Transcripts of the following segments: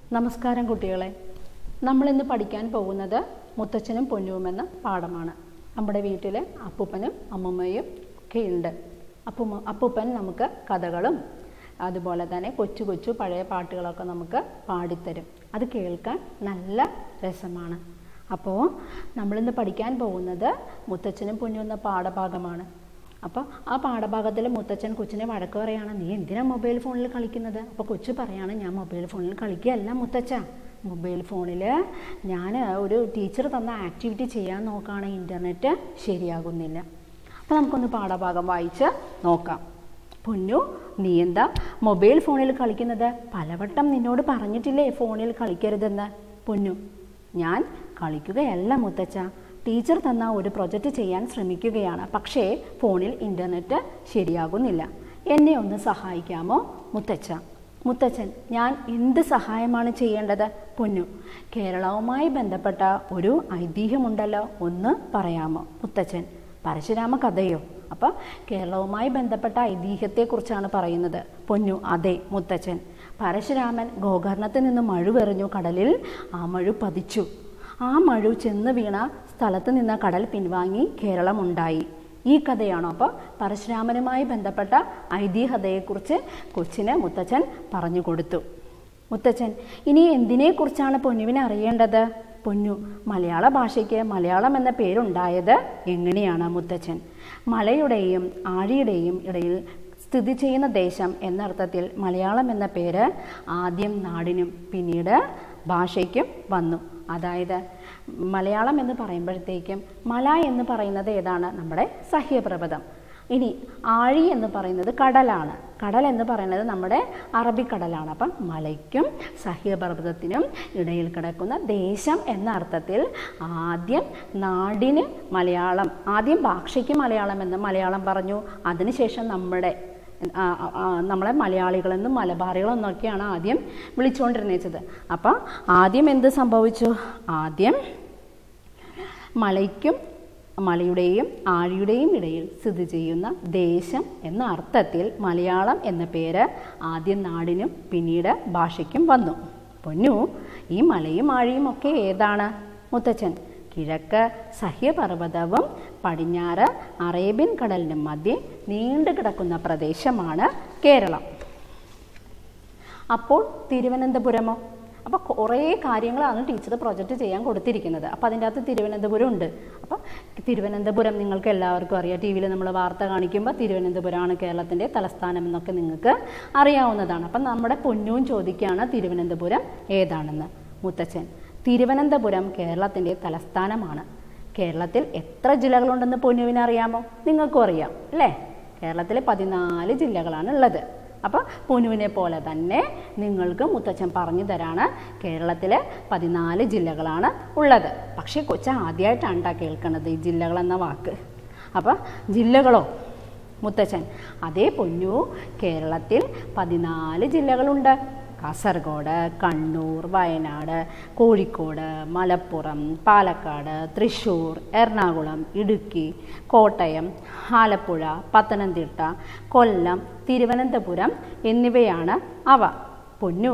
നമസ്കാരം കുട്ടികളെ നമ്മളിന്ന് പഠിക്കാൻ പോകുന്നത് മുത്തച്ഛനും പൊന്നുവും എന്ന പാഠമാണ് നമ്മുടെ വീട്ടിൽ അപ്പൂപ്പനും അമ്മമ്മയും ഒക്കെ ഉണ്ട് അപ്പുമ്മ അപ്പൂപ്പൻ നമുക്ക് കഥകളും അതുപോലെ തന്നെ കൊച്ചു കൊച്ചു പഴയ പാട്ടുകളൊക്കെ നമുക്ക് പാടിത്തരും അത് കേൾക്കാൻ നല്ല രസമാണ് അപ്പോൾ നമ്മളിന്ന് പഠിക്കാൻ പോകുന്നത് മുത്തച്ഛനും പൊന്നു എന്ന പാഠഭാഗമാണ് അപ്പോൾ ആ പാഠഭാഗത്തിൽ മുത്തച്ഛൻ കൊച്ചിനെ വഴക്ക് പറയാണ് നീ എന്തിനാ മൊബൈൽ ഫോണിൽ കളിക്കുന്നത് അപ്പോൾ കൊച്ചു പറയാണ് ഞാൻ മൊബൈൽ ഫോണിൽ കളിക്കുകയല്ല മുത്തച്ഛ മൊബൈൽ ഫോണിൽ ഞാൻ ഒരു ടീച്ചർ തന്ന ആക്ടിവിറ്റി ചെയ്യാൻ നോക്കുകയാണ് ഇൻ്റർനെറ്റ് ശരിയാകുന്നില്ല അപ്പോൾ നമുക്കൊന്ന് പാഠഭാഗം വായിച്ച് നോക്കാം പൊന്നു നീ എന്താ മൊബൈൽ ഫോണിൽ കളിക്കുന്നത് പലവട്ടം നിന്നോട് പറഞ്ഞിട്ടില്ലേ ഫോണിൽ കളിക്കരുതെന്ന് പൊന്നു ഞാൻ കളിക്കുകയല്ല മുത്തച്ഛ ടീച്ചർ തന്ന ഒരു പ്രൊജക്റ്റ് ചെയ്യാൻ ശ്രമിക്കുകയാണ് പക്ഷേ ഫോണിൽ ഇൻ്റർനെറ്റ് ശരിയാകുന്നില്ല എന്നെ ഒന്ന് സഹായിക്കാമോ മുത്തച്ഛ മുത്തച്ഛൻ ഞാൻ എന്ത് സഹായമാണ് ചെയ്യേണ്ടത് പൊന്നു കേരളവുമായി ബന്ധപ്പെട്ട ഒരു ഐതിഹ്യമുണ്ടല്ലോ ഒന്ന് പറയാമോ മുത്തച്ഛൻ പരശുരാമ കഥയോ അപ്പം കേരളവുമായി ബന്ധപ്പെട്ട ഐതിഹ്യത്തെക്കുറിച്ചാണ് പറയുന്നത് പൊന്നു അതെ മുത്തച്ഛൻ പരശുരാമൻ ഗോകർണത്തിൽ നിന്ന് മഴുവെറിഞ്ഞു കടലിൽ ആ മഴു പതിച്ചു ആ മഴു ചെന്ന് വീണ സ്ഥലത്ത് നിന്ന് കടൽ പിൻവാങ്ങി കേരളമുണ്ടായി ഈ കഥയാണോ അപ്പോൾ പരശുരാമനുമായി ബന്ധപ്പെട്ട ഐതിഹ്യതയെക്കുറിച്ച് കൊച്ചിന് മുത്തച്ഛൻ പറഞ്ഞു കൊടുത്തു മുത്തച്ഛൻ ഇനി എന്തിനെക്കുറിച്ചാണ് പൊന്നുവിനെ അറിയേണ്ടത് പൊന്നു മലയാള ഭാഷയ്ക്ക് മലയാളം എന്ന പേരുണ്ടായത് എങ്ങനെയാണ് മുത്തച്ഛൻ മലയുടെയും ആഴിയുടെയും ഇടയിൽ സ്ഥിതി ചെയ്യുന്ന ദേശം എന്നർത്ഥത്തിൽ മലയാളം എന്ന പേര് ആദ്യം നാടിനും പിന്നീട് ഭാഷയ്ക്കും വന്നു അതായത് മലയാളം എന്ന് പറയുമ്പോഴത്തേക്കും മല എന്ന് പറയുന്നത് ഏതാണ് നമ്മുടെ സഹ്യപർവ്വതം ഇനി ആഴി എന്ന് പറയുന്നത് കടലാണ് കടൽ എന്ന് പറയുന്നത് നമ്മുടെ അറബിക്കടലാണ് അപ്പം മലയ്ക്കും സഹ്യപർവ്വതത്തിനും ഇടയിൽ കിടക്കുന്ന ദേശം എന്ന അർത്ഥത്തിൽ ആദ്യം നാടിന് മലയാളം ആദ്യം ഭാഷയ്ക്ക് മലയാളം എന്ന് മലയാളം പറഞ്ഞു അതിനുശേഷം നമ്മുടെ ആ, ആ, നമ്മളെ മലയാളികളെന്നും മലബാറികളെന്നൊക്കെയാണ് ആദ്യം വിളിച്ചുകൊണ്ടിരുന്നത് അപ്പം ആദ്യം എന്ത് സംഭവിച്ചു ആദ്യം മലയ്ക്കും മലയുടെയും ആഴിയുടെയും ഇടയിൽ സ്ഥിതി ചെയ്യുന്ന ദേശം എന്ന അർത്ഥത്തിൽ മലയാളം എന്ന പേര് ആദ്യം നാടിനും പിന്നീട് ഭാഷയ്ക്കും വന്നു പൊന്നു ഈ മലയും ആഴിയും ഒക്കെ ഏതാണ് മുത്തച്ഛൻ കിഴക്ക് സഹ്യപർവ്വതവും പടിഞ്ഞാറ് അറേബ്യൻ കടലിനും മധ്യേ നീണ്ടു കിടക്കുന്ന പ്രദേശമാണ് കേരളം അപ്പോൾ തിരുവനന്തപുരമോ അപ്പോൾ കുറേ കാര്യങ്ങളാണ് ടീച്ചർ പ്രൊജക്റ്റ് ചെയ്യാൻ കൊടുത്തിരിക്കുന്നത് അപ്പോൾ അതിൻ്റെ അകത്ത് തിരുവനന്തപുരം ഉണ്ട് അപ്പോൾ തിരുവനന്തപുരം നിങ്ങൾക്ക് എല്ലാവർക്കും അറിയാം ടി വിയിൽ നമ്മൾ വാർത്ത കാണിക്കുമ്പോൾ തിരുവനന്തപുരമാണ് കേരളത്തിൻ്റെ തലസ്ഥാനം എന്നൊക്കെ നിങ്ങൾക്ക് അറിയാവുന്നതാണ് അപ്പം നമ്മുടെ പൊന്നൂൻ ചോദിക്കുകയാണ് തിരുവനന്തപുരം ഏതാണെന്ന് മുത്തച്ഛൻ തിരുവനന്തപുരം കേരളത്തിൻ്റെ തലസ്ഥാനമാണ് കേരളത്തിൽ എത്ര ജില്ലകളുണ്ടെന്ന് പൊന്നുവിന് അറിയാമോ നിങ്ങൾക്കും അറിയാം അല്ലേ കേരളത്തിൽ പതിനാല് ജില്ലകളാണ് ഉള്ളത് അപ്പോൾ പൊന്നുവിനെ പോലെ തന്നെ നിങ്ങൾക്ക് മുത്തച്ഛൻ പറഞ്ഞു തരാണ് കേരളത്തിൽ പതിനാല് ജില്ലകളാണ് ഉള്ളത് പക്ഷേ കൊച്ച ആദ്യമായിട്ടാണ് ട്ടാ കേൾക്കുന്നത് ഈ ജില്ലകളെന്ന വാക്ക് അപ്പോൾ ജില്ലകളോ മുത്തച്ഛൻ അതേ പൊന്നു കേരളത്തിൽ പതിനാല് ജില്ലകളുണ്ട് കാസർഗോഡ് കണ്ണൂർ വയനാട് കോഴിക്കോട് മലപ്പുറം പാലക്കാട് തൃശ്ശൂർ എറണാകുളം ഇടുക്കി കോട്ടയം ആലപ്പുഴ പത്തനംതിട്ട കൊല്ലം തിരുവനന്തപുരം എന്നിവയാണ് അവ പൊന്നു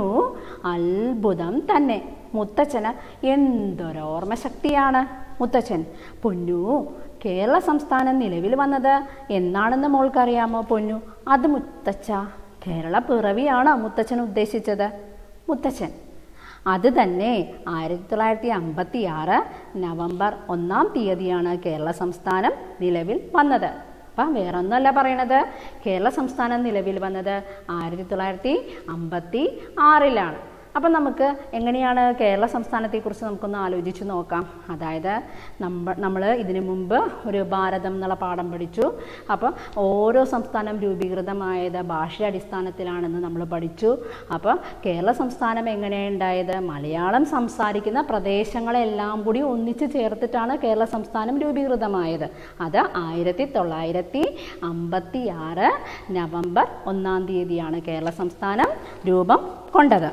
അത്ഭുതം തന്നെ മുത്തച്ഛന് എന്തൊരോർമ്മ ശക്തിയാണ് മുത്തച്ഛൻ പൊന്നു കേരള സംസ്ഥാനം നിലവിൽ വന്നത് എന്നാണെന്ന് മോൾക്കറിയാമോ പൊന്നു അത് മുത്തച്ഛ കേരള പിറവിയാണോ മുത്തച്ഛൻ ഉദ്ദേശിച്ചത് മുത്തച്ഛൻ അത് തന്നെ ആയിരത്തി തൊള്ളായിരത്തി അമ്പത്തി ആറ് നവംബർ ഒന്നാം തീയതിയാണ് കേരള സംസ്ഥാനം നിലവിൽ വന്നത് അപ്പം വേറെ ഒന്നുമല്ല പറയണത് കേരള സംസ്ഥാനം നിലവിൽ വന്നത് ആയിരത്തി തൊള്ളായിരത്തി അമ്പത്തി ആറിലാണ് അപ്പം നമുക്ക് എങ്ങനെയാണ് കേരള സംസ്ഥാനത്തെക്കുറിച്ച് നമുക്കൊന്ന് ആലോചിച്ച് നോക്കാം അതായത് നമ്മ നമ്മൾ ഇതിനു മുമ്പ് ഒരു ഭാരതം എന്നുള്ള പാഠം പഠിച്ചു അപ്പോൾ ഓരോ സംസ്ഥാനം രൂപീകൃതമായത് ഭാഷയുടെ അടിസ്ഥാനത്തിലാണെന്ന് നമ്മൾ പഠിച്ചു അപ്പോൾ കേരള സംസ്ഥാനം എങ്ങനെയാണ് ഉണ്ടായത് മലയാളം സംസാരിക്കുന്ന പ്രദേശങ്ങളെല്ലാം കൂടി ഒന്നിച്ച് ചേർത്തിട്ടാണ് കേരള സംസ്ഥാനം രൂപീകൃതമായത് അത് ആയിരത്തി തൊള്ളായിരത്തി അമ്പത്തി ആറ് നവംബർ ഒന്നാം തീയതിയാണ് കേരള സംസ്ഥാനം രൂപം കൊണ്ടത്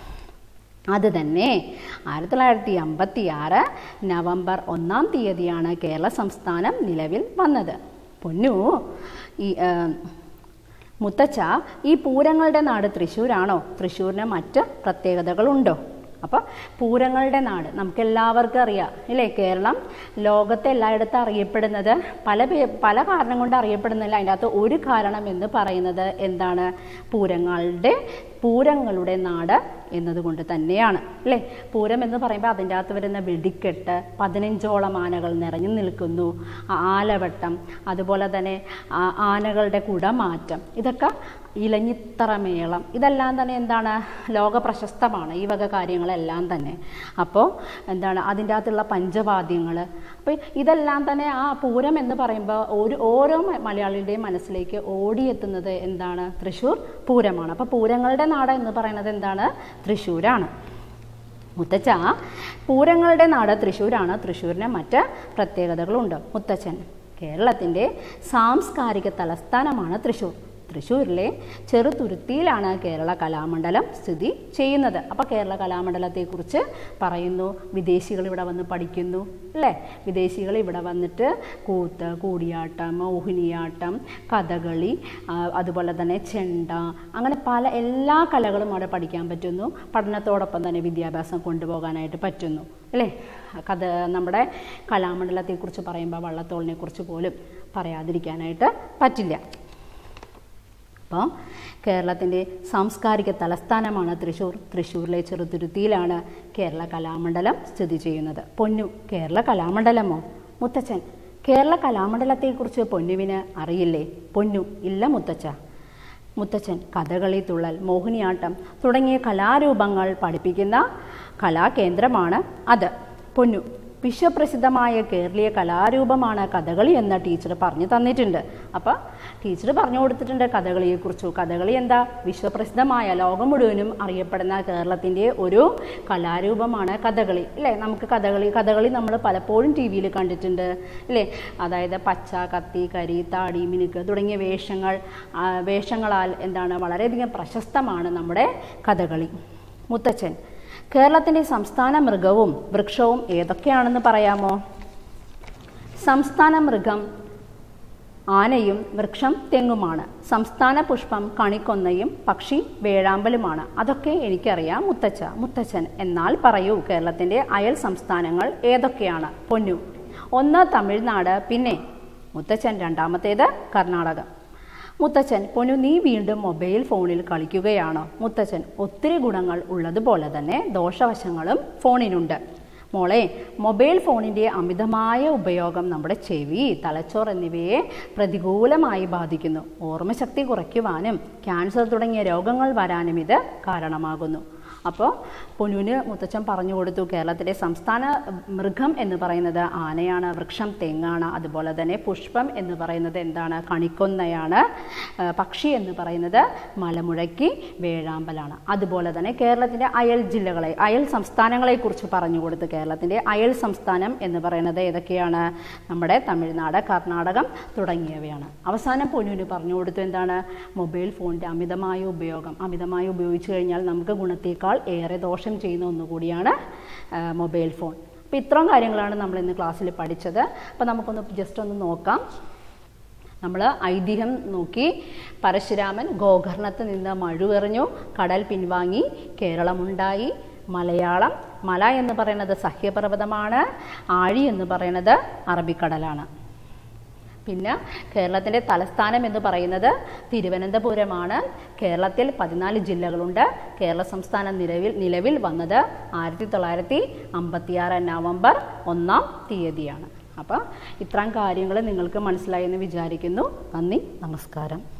അത് തന്നെ ആയിരത്തി തൊള്ളായിരത്തി അമ്പത്തി ആറ് നവംബർ ഒന്നാം തീയതിയാണ് കേരള സംസ്ഥാനം നിലവിൽ വന്നത് പൊന്നു ഈ ആ, മുത്തച്ഛ ഈ പൂരങ്ങളുടെ നാട് തൃശ്ശൂരാണോ തൃശ്ശൂരിന് മറ്റ് പ്രത്യേകതകളുണ്ടോ അപ്പോൾ പൂരങ്ങളുടെ നാട് നമുക്ക് എല്ലാവർക്കും അറിയാം ഇല്ലേ കേരളം ലോകത്തെ എല്ലായിടത്തും അറിയപ്പെടുന്നത് പല പേ പല കാരണം കൊണ്ട് അറിയപ്പെടുന്നില്ല അതിൻ്റെ അകത്ത് ഒരു കാരണം എന്ന് പറയുന്നത് എന്താണ് പൂരങ്ങളുടെ പൂരങ്ങളുടെ നാട് എന്നതുകൊണ്ട് തന്നെയാണ് അല്ലേ പൂരം എന്ന് പറയുമ്പോൾ അതിൻ്റെ അകത്ത് വരുന്ന വെടിക്കെട്ട് പതിനഞ്ചോളം ആനകൾ നിറഞ്ഞു നിൽക്കുന്നു ആ ആലവട്ടം അതുപോലെ തന്നെ ആ ആനകളുടെ കുടമാറ്റം ഇതൊക്കെ ഇലഞ്ഞിത്തറ മേളം ഇതെല്ലാം തന്നെ എന്താണ് ലോക പ്രശസ്തമാണ് ഈ വക കാര്യങ്ങളെല്ലാം തന്നെ അപ്പോൾ എന്താണ് അതിൻ്റെ അകത്തുള്ള പഞ്ചവാദ്യങ്ങൾ അപ്പോൾ ഇതെല്ലാം തന്നെ ആ പൂരം എന്ന് പറയുമ്പോൾ ഒരു ഓരോ മ- മലയാളിയുടെയും മനസ്സിലേക്ക് ഓടിയെത്തുന്നത് എന്താണ് തൃശ്ശൂർ പൂരമാണ് അപ്പോൾ പൂരങ്ങളുടെ നാട് എന്ന് പറയുന്നത് എന്താണ് തൃശ്ശൂരാണ് മുത്തച്ഛ പൂരങ്ങളുടെ നാട് തൃശ്ശൂരാണ് തൃശ്ശൂരിന് മറ്റ് പ്രത്യേകതകളുണ്ട് മുത്തച്ഛൻ കേരളത്തിൻ്റെ സാംസ്കാരിക തലസ്ഥാനമാണ് തൃശ്ശൂർ തൃശ്ശൂരിലെ ചെറുതുരുത്തിയിലാണ് കേരള കലാമണ്ഡലം സ്ഥിതി ചെയ്യുന്നത് അപ്പോൾ കേരള കലാമണ്ഡലത്തെക്കുറിച്ച് പറയുന്നു വിദേശികൾ ഇവിടെ വന്ന് പഠിക്കുന്നു അല്ലേ വിദേശികൾ ഇവിടെ വന്നിട്ട് കൂത്ത് കൂടിയാട്ടം മോഹിനിയാട്ടം കഥകളി ആ, അതുപോലെ തന്നെ ചെണ്ട അങ്ങനെ പല എല്ലാ കലകളും അവിടെ പഠിക്കാൻ പറ്റുന്നു പഠനത്തോടൊപ്പം തന്നെ വിദ്യാഭ്യാസം കൊണ്ടുപോകാനായിട്ട് പറ്റുന്നു അല്ലേ കഥ നമ്മുടെ കലാമണ്ഡലത്തെക്കുറിച്ച് പറയുമ്പോൾ വള്ളത്തോളിനെ കുറിച്ച് പോലും പറയാതിരിക്കാനായിട്ട് പറ്റില്ല അപ്പോൾ കേരളത്തിൻ്റെ സാംസ്കാരിക തലസ്ഥാനമാണ് തൃശ്ശൂർ തൃശ്ശൂരിലെ ചെറുതുരുത്തിയിലാണ് കേരള കലാമണ്ഡലം സ്ഥിതി ചെയ്യുന്നത് പൊന്നു കേരള കലാമണ്ഡലമോ മുത്തച്ഛൻ കേരള കലാമണ്ഡലത്തെക്കുറിച്ച് പൊന്നുവിന് അറിയില്ലേ പൊന്നു ഇല്ല മുത്തച്ഛ മുത്തച്ഛൻ കഥകളി തുള്ളൽ മോഹിനിയാട്ടം തുടങ്ങിയ കലാരൂപങ്ങൾ പഠിപ്പിക്കുന്ന കലാകേന്ദ്രമാണ് അത് പൊന്നു വിശ്വപ്രസിദ്ധമായ കേരളീയ കലാരൂപമാണ് കഥകളി എന്ന ടീച്ചർ പറഞ്ഞു തന്നിട്ടുണ്ട് അപ്പോൾ ടീച്ചർ പറഞ്ഞു കൊടുത്തിട്ടുണ്ട് കഥകളിയെക്കുറിച്ചു കഥകളി എന്താ വിശ്വപ്രസിദ്ധമായ ലോകം മുഴുവനും അറിയപ്പെടുന്ന കേരളത്തിൻ്റെ ഒരു കലാരൂപമാണ് കഥകളി അല്ലേ നമുക്ക് കഥകളി കഥകളി നമ്മൾ പലപ്പോഴും ടി വിയിൽ കണ്ടിട്ടുണ്ട് അല്ലേ അതായത് പച്ച കത്തി കരി താടി മിനുക്ക് തുടങ്ങിയ വേഷങ്ങൾ ആ, വേഷങ്ങളാൽ എന്താണ് വളരെയധികം പ്രശസ്തമാണ് നമ്മുടെ കഥകളി മുത്തച്ഛൻ കേരളത്തിൻ്റെ സംസ്ഥാന മൃഗവും വൃക്ഷവും ഏതൊക്കെയാണെന്ന് പറയാമോ സംസ്ഥാന മൃഗം ആനയും വൃക്ഷം തെങ്ങുമാണ് സംസ്ഥാന പുഷ്പം കണിക്കൊന്നയും പക്ഷി വേഴാമ്പലുമാണ് അതൊക്കെ എനിക്കറിയാം മുത്തച്ഛ മുത്തച്ഛൻ എന്നാൽ പറയൂ കേരളത്തിൻ്റെ അയൽ സംസ്ഥാനങ്ങൾ ഏതൊക്കെയാണ് പൊന്നു ഒന്ന് തമിഴ്നാട് പിന്നെ മുത്തച്ഛൻ രണ്ടാമത്തേത് കർണാടക മുത്തച്ഛൻ പൊന്നു നീ വീണ്ടും മൊബൈൽ ഫോണിൽ കളിക്കുകയാണോ മുത്തച്ഛൻ ഒത്തിരി ഗുണങ്ങൾ ഉള്ളതുപോലെ തന്നെ ദോഷവശങ്ങളും ഫോണിനുണ്ട് മോളെ മൊബൈൽ ഫോണിൻ്റെ അമിതമായ ഉപയോഗം നമ്മുടെ ചെവി തലച്ചോർ എന്നിവയെ പ്രതികൂലമായി ബാധിക്കുന്നു ഓർമ്മശക്തി കുറയ്ക്കുവാനും ക്യാൻസർ തുടങ്ങിയ രോഗങ്ങൾ വരാനും ഇത് കാരണമാകുന്നു അപ്പോൾ പൊന്നുവിന് മുത്തച്ഛൻ പറഞ്ഞു കൊടുത്തു കേരളത്തിലെ സംസ്ഥാന മൃഗം എന്ന് പറയുന്നത് ആനയാണ് വൃക്ഷം തെങ്ങാണ് അതുപോലെ തന്നെ പുഷ്പം എന്ന് പറയുന്നത് എന്താണ് കണിക്കൊന്നയാണ് ആ, പക്ഷി എന്ന് പറയുന്നത് മലമുഴക്കി വേഴാമ്പലാണ് അതുപോലെ തന്നെ കേരളത്തിൻ്റെ അയൽ ജില്ലകളെ അയൽ സംസ്ഥാനങ്ങളെക്കുറിച്ച് പറഞ്ഞു കൊടുത്തു കേരളത്തിൻ്റെ അയൽ സംസ്ഥാനം എന്ന് പറയുന്നത് ഏതൊക്കെയാണ് നമ്മുടെ തമിഴ്നാട് കർണാടകം തുടങ്ങിയവയാണ് അവസാനം പൊന്നുവിന് പറഞ്ഞു കൊടുത്തു എന്താണ് മൊബൈൽ ഫോണിൻ്റെ അമിതമായ ഉപയോഗം അമിതമായി ഉപയോഗിച്ച് കഴിഞ്ഞാൽ നമുക്ക് ഗുണത്തേക്കാൾ ഏറെ ദോഷം ചെയ്യുന്ന ഒന്നുകൂടിയാണ് ആ, മൊബൈൽ ഫോൺ അപ്പോൾ ഇത്രയും കാര്യങ്ങളാണ് നമ്മൾ ഇന്ന് ക്ലാസ്സിൽ പഠിച്ചത് അപ്പോൾ നമുക്കൊന്ന് ജസ്റ്റ് ഒന്ന് നോക്കാം നമ്മൾ ഐതിഹ്യം നോക്കി പരശുരാമൻ ഗോകർണത്ത് നിന്ന് മഴുവെറിഞ്ഞു കടൽ പിൻവാങ്ങി കേരളമുണ്ടായി മലയാളം മല എന്ന് പറയുന്നത് സഹ്യപർവ്വതമാണ് ആഴി എന്ന് പറയുന്നത് അറബിക്കടലാണ് പിന്നെ കേരളത്തിൻ്റെ തലസ്ഥാനം എന്ന് പറയുന്നത് തിരുവനന്തപുരമാണ് കേരളത്തിൽ പതിനാല് ജില്ലകളുണ്ട് കേരള സംസ്ഥാനം നിലവിൽ നിലവിൽ വന്നത് ആയിരത്തി തൊള്ളായിരത്തി അമ്പത്തിയാറ് നവംബർ ഒന്നാം തീയതിയാണ് അപ്പോൾ ഇത്രയും കാര്യങ്ങൾ നിങ്ങൾക്ക് മനസ്സിലായി എന്ന് വിചാരിക്കുന്നു നന്ദി നമസ്കാരം